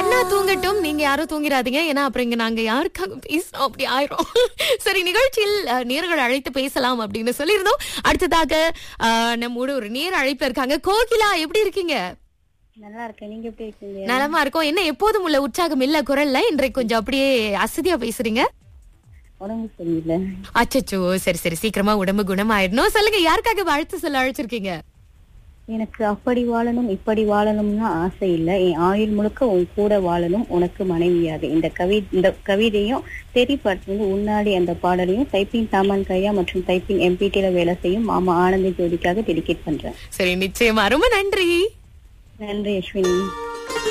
அண்ணா தூங்கட்டும் நீங்க யாரும் தூங்கிடாதீங்க ஏன்னா அப்புறம் இங்க நாங்க யாருக்காக பேசணும் அப்படி ஆயிரும் சரி நிகழ்ச்சியில் அஹ், நேர்கள் அழைத்து பேசலாம் அப்படின்னு சொல்லியிருந்தோம் அடுத்ததாக அஹ், நம்மோட ஒரு நேர் அழைப்புல இருக்காங்க கோகிலா எப்படி இருக்கீங்க நல்லா இருக்கேன் நீங்க எப்படி இருக்கீங்க நலமா இருக்கோம் என்ன எப்போதும் உள்ள உற்சாகம் இல்ல குரல்ல இன்றைக்கு கொஞ்சம் அப்படியே அசதியா பேசுறீங்க உடம்பு சரியில்லை அச்சச்சோ சரி சரி சீக்கிரமா உடம்பு குணமாயிடணும் சொல்லுங்க யாருக்காக வாழ்த்து சொல்ல அழைச்சிருக்கீங்க எனக்கு அப்படி வாழணும் இப்படி வாழணும்னு ஆசை இல்லை என் ஆயுள் முழுக்க உன் கூட வாழணும் உனக்கு மனைவியாக இந்த கவி இந்த கவிதையும் தெரி பாட்டு வந்து உன்னாடி அந்த பாடலையும் டைப்பிங் சாமான் கையா மற்றும் டைப்பிங் எம்பிடில வேலை செய்யும் மாமா ஆனந்தி ஜோதிக்காக டெடிகேட் பண்றேன் சரி நிச்சயமா ரொம்ப நன்றி நன்றி அஸ்வினி